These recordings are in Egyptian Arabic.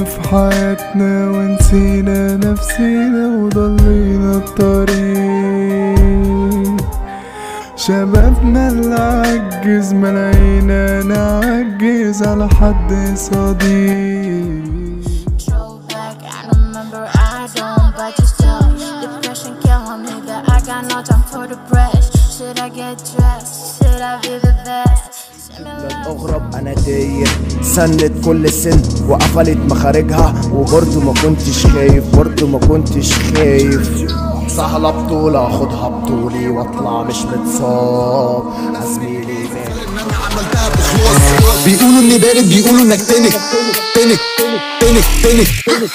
في حياتنا ونسينا نفسينا وضلينا الطريق شبابنا اللي عجز ملاقينا نعجز على حد صديق Throwback, I remember I don't, but you still Depression killing me, but I got no time for the press Should I get dressed? Should I be the best? Send me love. اغرب انا تايه سند كل سن وقفلت مخارجها وبرضه ما كنتش خايف برضه ما كنتش خايف سهلة بطولة اخدها بطولي واطلع مش متصاب زميلي بيقولوا اني بارد بيقولوا انك تنك تنك تنك تنك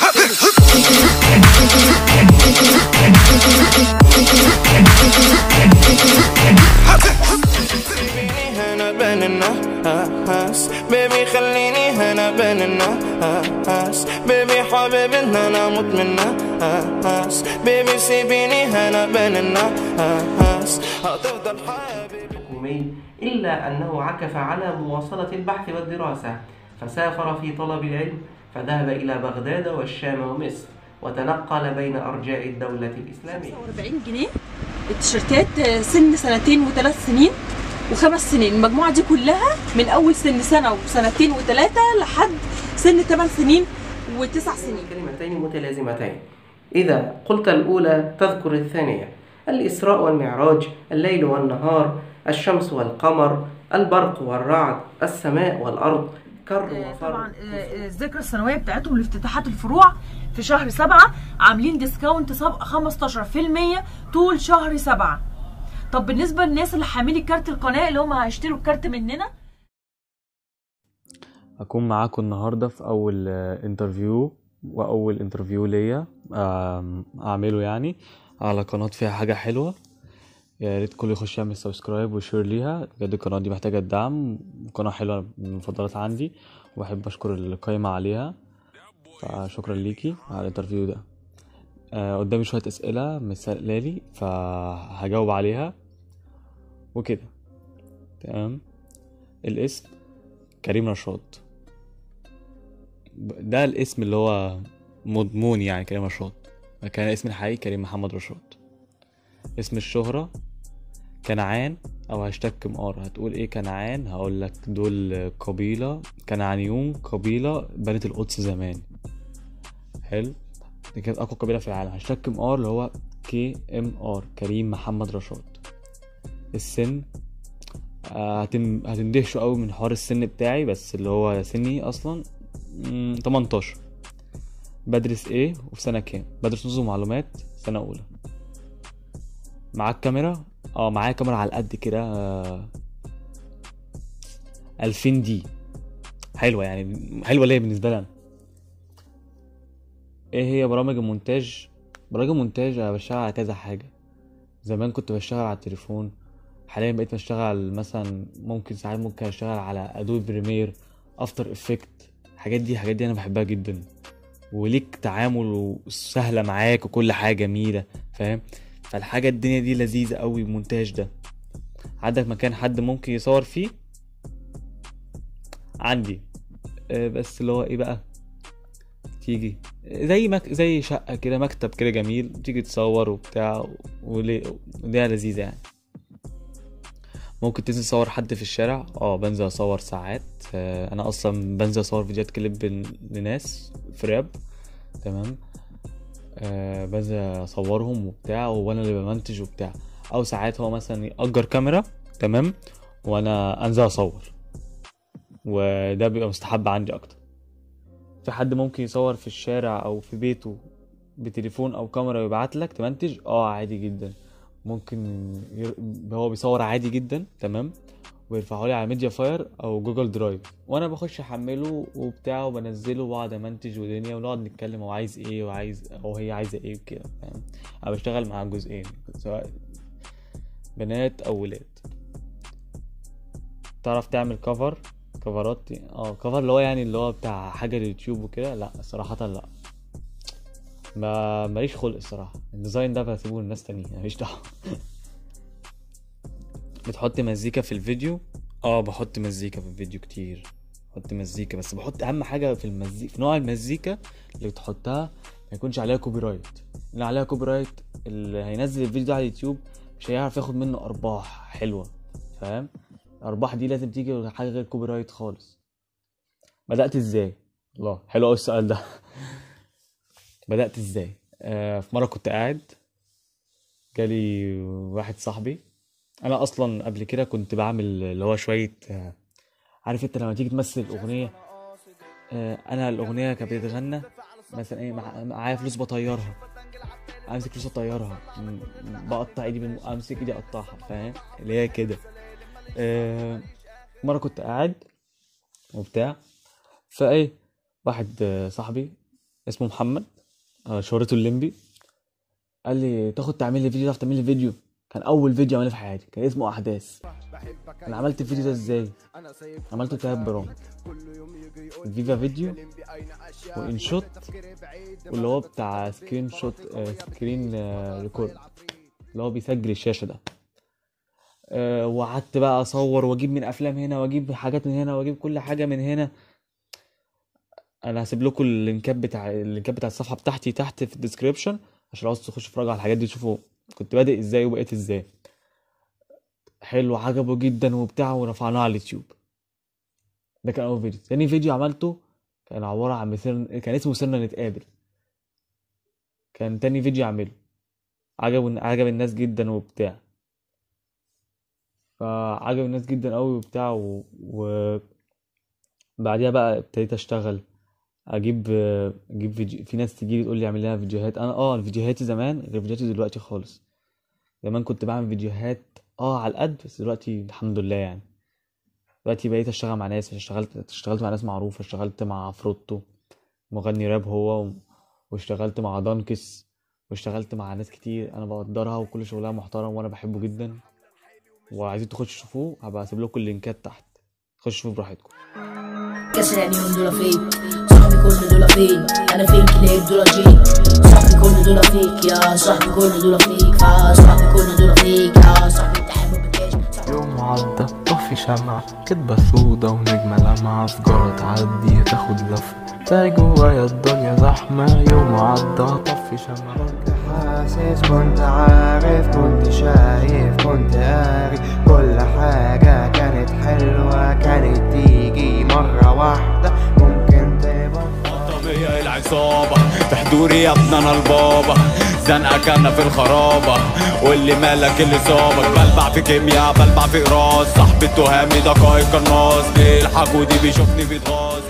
هنا بين الناس بيبي خليني هنا بين الناس بيبي حبيبي ان انا اموت من الناس بيبي سيبيني هنا بين الناس هتفضل حبيبي الحكومي إلا أنه عكف على مواصلة البحث والدراسة فسافر في طلب العلم فذهب إلى بغداد والشام ومصر وتنقل بين أرجاء الدولة الإسلامية 40 جنيه التيشيرتات آه، سن سنتين وثلاث سنين وخمس سنين المجموعة دي كلها من أول سن سنة وسنتين وثلاثة لحد سن ثمان سنين وتسع سنين كلمتين متلازمتين إذا قلت الأولى تذكر الثانية الإسراء والمعراج الليل والنهار الشمس والقمر البرق والرعد السماء والأرض كر وفر طبعا آه، الذكرى السنوية بتاعتهم لافتتاحات الفروع في شهر سبعة عاملين ديسكاونت سب- 15% طول شهر سبعة طب بالنسبة للناس اللي حاملين كارت القناة اللي هم هيشتروا الكارت مننا هكون معاكم النهارده في اول آه، انترفيو واول انترفيو ليا آم، اعمله يعني على قناه فيها حاجه حلوه يا ريت كل يخش يعمل سبسكرايب وشير ليها بجد القناه دي محتاجه الدعم قناه حلوه من المفضلات عندي واحب اشكر القايمه عليها فشكرا ليكي على الانترفيو ده آه، قدامي شويه اسئله مسألة لي فهجاوب عليها وكده تمام الاسم كريم رشاد ده الاسم اللي هو مضمون يعني كريم رشاد كان اسم الحقيقي كريم محمد رشاد اسم الشهرة كنعان او هاشتاج كمار هتقول ايه كنعان هقول لك دول قبيلة كنعانيون قبيلة بنت القدس زمان حلو دي كانت اقوى قبيلة في العالم هاشتاج كمار اللي هو كي ام ار كريم محمد رشاد السن آه، هتن... هتندهشوا قوي من حوار السن بتاعي بس اللي هو سني اصلا مم، 18 بدرس ايه وفي سنه كام بدرس نظم معلومات سنه اولى معاك كاميرا اه معايا كاميرا على قد كده آه، 2000 دي حلوه يعني حلوه ليا بالنسبه لي انا ايه هي برامج المونتاج برامج المونتاج انا بشتغل على كذا حاجه زمان كنت بشتغل على التليفون حاليا بقيت بشتغل مثلا ممكن ساعات ممكن اشتغل على ادوبي بريمير افتر افكت الحاجات دي الحاجات دي انا بحبها جدا وليك تعامل وسهله معاك وكل حاجه جميله فاهم فالحاجه الدنيا دي لذيذه قوي المونتاج ده عندك مكان حد ممكن يصور فيه عندي آه، بس اللي هو ايه بقى تيجي زي مك... زي شقه كده مكتب كده جميل تيجي تصور وبتاع وليه ودي لذيذه يعني ممكن تنزل تصور حد في الشارع اه بنزل اصور ساعات آه، انا اصلا بنزل اصور فيديوهات كليب ل- لناس في راب تمام آه بنزل اصورهم وبتاع وانا اللي بمنتج وبتاع او ساعات هو مثلا يأجر كاميرا تمام وانا انزل اصور وده بيبقى مستحب عندي اكتر في حد ممكن يصور في الشارع او في بيته بتليفون او كاميرا ويبعت لك تمنتج اه عادي جدا ممكن ير... هو بيصور عادي جدا تمام ويرفعه لي على ميديا فاير او جوجل درايف وانا بخش احمله وبتاع وبنزله واقعد امنتج ودنيا ونقعد نتكلم هو عايز ايه وعايز او هي عايزه ايه وكده فاهم انا بشتغل مع جزئين سواء بنات او ولاد تعرف تعمل كفر كفرات اه كفر اللي هو يعني اللي هو بتاع حاجه اليوتيوب وكده لا صراحه لا ما ماليش خلق الصراحه الديزاين ده بسيبه للناس تانية ماليش دعوه بتحط مزيكا في الفيديو اه بحط مزيكا في الفيديو كتير بحط مزيكا بس بحط اهم حاجه في المزيكا في نوع المزيكا اللي بتحطها ما يكونش عليها كوبي رايت اللي عليها كوبي رايت اللي هينزل الفيديو ده على اليوتيوب مش هيعرف ياخد منه ارباح حلوه فاهم الارباح دي لازم تيجي حاجه غير كوبي رايت خالص بدات ازاي الله حلو قوي السؤال ده بدات ازاي آه في مره كنت قاعد جالي واحد صاحبي انا اصلا قبل كده كنت بعمل اللي هو شويه آه، عارف انت لما تيجي تمثل الاغنيه آه، انا الاغنيه كانت بتتغنى مثلا ايه مع- معايا فلوس بطيرها امسك فلوس اطيرها م- بقطع ايدي بالم... امسك ايدي اقطعها فاهم اللي هي كده آه، مره كنت قاعد وبتاع فايه واحد آه، صاحبي اسمه محمد آه، شهرته الليمبي قال لي تاخد تعمل لي فيديو تعرف تعمل لي فيديو كان اول فيديو اعمله في حياتي كان اسمه احداث انا عملت الفيديو ده ازاي عملته تلات برامج فيفا فيديو وان شوت واللي هو بتاع سكرين شوت آه، سكرين آه، ريكورد اللي هو بيسجل الشاشه ده آه، وقعدت بقى اصور واجيب من افلام هنا واجيب حاجات من هنا واجيب كل حاجه من هنا انا هسيب لكم اللينكات بتاع اللينكات بتاع الصفحه بتاعتي تحت في الديسكريبشن عشان لو عاوز تخش تتفرج على الحاجات دي تشوفوا كنت بادئ ازاي وبقيت ازاي حلو عجبه جدا وبتاع ورفعناه على اليوتيوب ده كان اول فيديو تاني فيديو عملته كان عباره عن مثير كان اسمه سيرنا نتقابل كان تاني فيديو اعمله عجب عجب الناس جدا وبتاع فعجب الناس جدا قوي وبتاع و... و... بعديها بقى ابتديت اشتغل اجيب اجيب فيديو في ناس تجيلي تقول لي اعمل لها فيديوهات انا اه فيديوهاتي زمان غير فيديوهاتي دلوقتي خالص زمان كنت بعمل فيديوهات اه على القد بس دلوقتي الحمد لله يعني دلوقتي بقيت اشتغل مع ناس اشتغلت اشتغلت مع ناس معروفة اشتغلت مع فروتو مغني راب هو و- واشتغلت مع دانكس واشتغلت مع ناس كتير انا بقدرها وكل شغلها محترم وانا بحبه جدا وعايزين تخشوا تشوفوه هبقى اسيب لكم اللينكات تحت خشوا شوفوا براحتكم كسر عينيهم دول فيك صاحبي كل دول فين انا فين كليب دول جيك صاحبي كل دول فيك يا صاحبي كل دول فيك يا صاحبي كل دول فيك يا صاحبي انت حلو بكاش يوم عدى طفي شمعة كدبة سودا ونجمة لمعة سجارة تعدي تاخد لف تلاقي جوايا الدنيا زحمة يوم عدى طفي شمعة كنت حاسس كنت عارف كنت شايف كنت قاري كل حاجة كانت حلوة كانت تيجي مرة واحدة ممكن تبقى طبيعي العصابة تحضوري يا ابن انا البابا زنقة كان في الخرابة واللي مالك اللي صابك بلبع في كيمياء بلبع في قراص صاحبي التهامي دقايق الناس بيلحق ودي بيشوفني بيتغاظ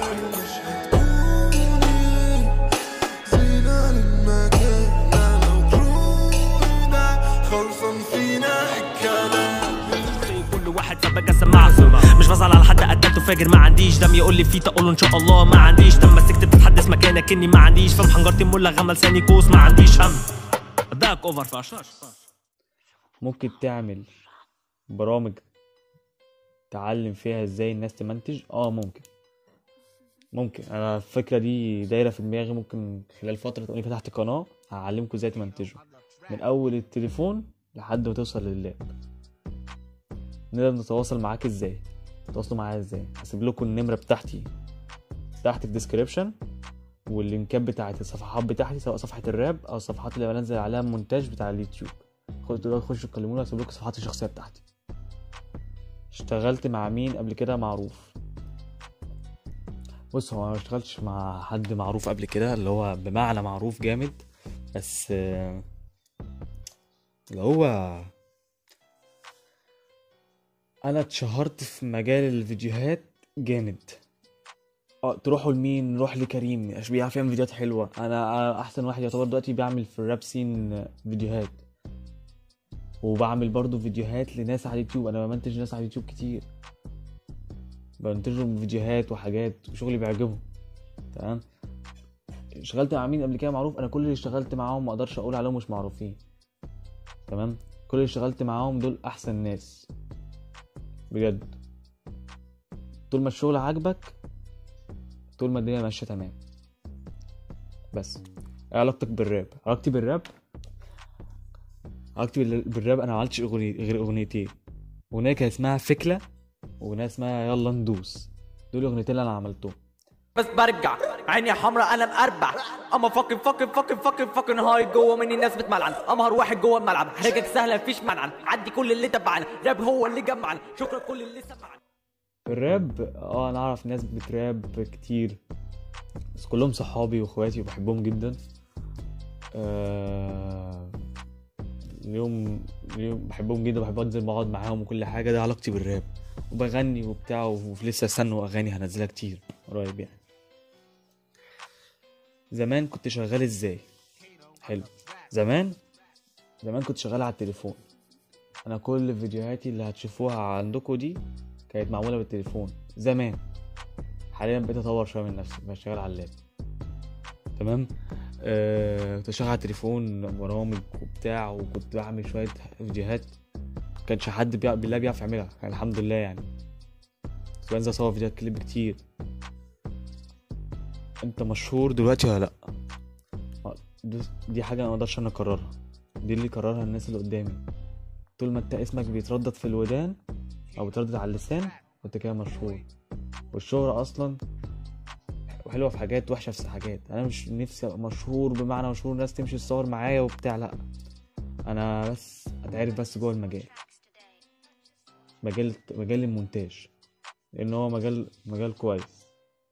كل واحد فبقى سماعة مش بزعل على حد قتلته فاجر ما عنديش دم يقول لي فيه اقول له ان شاء الله ما عنديش دم مسكت بتتحدث مكانك اني ما عنديش فم حنجرتي مولع غمل ثاني كوس ما عنديش هم اداك اوفر فاش ممكن تعمل برامج تعلم فيها ازاي الناس تمنتج اه ممكن ممكن انا الفكره دي دايره في دماغي ممكن خلال فتره تقولي فتحت قناه هعلمكم ازاي تمنتجوا من اول التليفون لحد ما توصل لللاب نقدر نتواصل معاك ازاي تواصلوا معايا ازاي هسيب لكم النمره بتاعتي تحت في الديسكريبشن واللينكات بتاعت الصفحات بتاعتي سواء صفحه الراب او الصفحات اللي بنزل عليها المونتاج بتاع اليوتيوب خدوا تقدروا تخشوا تكلموني هسيب لكم الصفحات الشخصيه بتاعتي اشتغلت مع مين قبل كده معروف بص هو انا ما اشتغلتش مع حد معروف قبل كده اللي هو بمعنى معروف جامد بس آه، اللي هو انا اتشهرت في مجال الفيديوهات جامد اه تروحوا لمين نروح لكريم عشان بيعرف يعمل فيديوهات حلوه انا أنا احسن واحد يعتبر دلوقتي بيعمل في الراب سين فيديوهات وبعمل برضو فيديوهات لناس على اليوتيوب انا بمنتج ناس على اليوتيوب كتير بنتج لهم فيديوهات وحاجات وشغلي بيعجبهم تمام اشتغلت مع مين قبل كده معروف انا كل اللي اشتغلت معاهم ما اقدرش اقول عليهم مش معروفين تمام كل اللي اشتغلت معاهم دول احسن ناس بجد طول ما الشغل عاجبك طول ما الدنيا ماشيه تمام بس ايه علاقتك بالراب علاقتي بالراب علاقتي بال- بالراب انا ما عملتش أغني... غير اغنيتين اغنيه كان اسمها فكله واغنيه اسمها يلا ندوس دول اغنيتين اللي انا عملتهم بس برجع عيني حمرا انا مقربع اما فاكن فاكن فاكن فاكن فاكن هاي جوه مني ناس بتملعن امهر واحد جوه الملعب حرجك سهله مفيش منعن عدي كل اللي تبعنا راب هو اللي جمعنا شكرا كل اللي سمعنا الراب اه انا اعرف ناس بتراب كتير بس كلهم صحابي واخواتي وبحبهم جدا آه اليوم اليوم بحبهم جدا بحب انزل بقعد معاهم وكل حاجه ده علاقتي بالراب وبغني وبتاع ولسه استنوا اغاني هنزلها كتير قريب يعني زمان كنت شغال ازاي حلو زمان زمان كنت شغال على التليفون انا كل فيديوهاتي اللي هتشوفوها عندكم دي كانت معموله بالتليفون زمان حاليا بقيت اطور شويه من نفسي بقيت شغال على اللاب تمام آه، كنت شغال على التليفون برامج وبتاع وكنت بعمل شويه فيديوهات كانش حد بيع... بالله بيعرف يعملها يعني الحمد لله يعني كنت بنزل اصور فيديوهات كليب كتير انت مشهور دلوقتي ولا لا آه، دي- دي حاجه انا مقدرش انا اكررها دي اللي قررها الناس اللي قدامي طول ما انت اسمك بيتردد في الودان او بيتردد على اللسان وانت كده مشهور والشهرة اصلا حلوه في حاجات وحشه في حاجات انا مش نفسي ابقى مشهور بمعنى مشهور الناس تمشي تصور معايا وبتاع لا انا بس اتعرف بس جوه المجال مجال مجال المونتاج لان هو مجال مجال كويس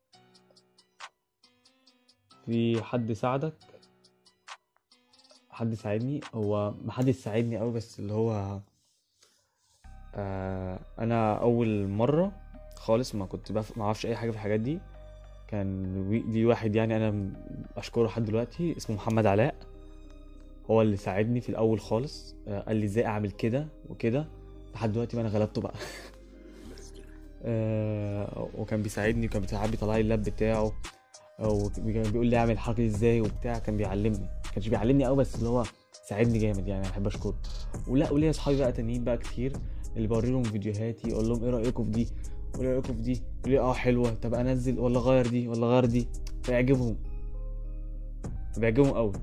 في حد ساعدك حد ساعدني هو محدش ساعدني قوي بس اللي هو آه انا اول مره خالص ما كنت بف... ما اعرفش اي حاجه في الحاجات دي كان وي- لي واحد يعني انا م- اشكره لحد دلوقتي اسمه محمد علاء هو اللي ساعدني في الاول خالص آه قال لي ازاي اعمل كده وكده لحد دلوقتي ما انا غلبته بقى آه وكان بيساعدني وكان ساعات بيطلع لي اللاب بتاعه وكان بيقول لي اعمل الحركه دي ازاي وبتاع كان بيعلمني ما كانش بيعلمني قوي بس اللي هو ساعدني جامد يعني انا بحب اشكره ولا وليا اصحابي بقى تانيين بقى كتير اللي بوري لهم فيديوهاتي اقول لهم ايه رايكم في دي ايه رايكم في دي يقولوا لي اه حلوه طب انزل ولا غير دي ولا غير دي فيعجبهم بيعجبهم قوي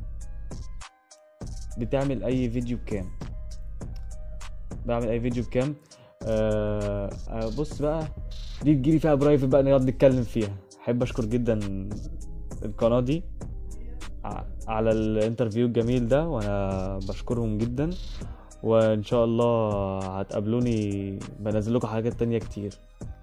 بتعمل اي فيديو بكام بعمل اي فيديو بكام آه آه، بص بقى دي تجيلي فيها برايفت بقى نقعد نتكلم فيها احب اشكر جدا القناه دي ع- على الانترفيو الجميل ده وانا بشكرهم جدا وان شاء الله هتقابلوني بنزل لكم حاجات تانية كتير